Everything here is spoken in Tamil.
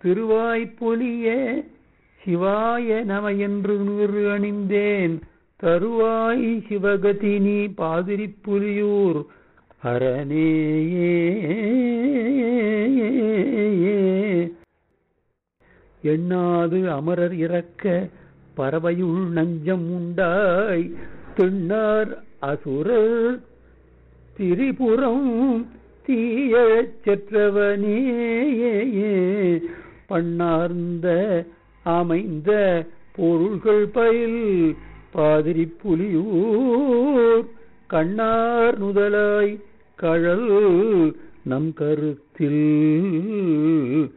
திருவாய்ப்பொலிய சிவாய நம என்று நூறு அணிந்தேன் தருவாய் சிவகதி நீ பாதிரி புலியூர் அரணேயே எண்ணாது அமரர் இறக்க பறவையுள் நஞ்சம் உண்டாய் திண்ணார் அசுரர் திரிபுரம் தீயழச் செற்றவனே பண்ணார்ந்த அமைந்த பொருள்கள் பயில் பாதிரி புலியூர் கண்ணார் நுதலாய் கழல் நம் கருத்தில்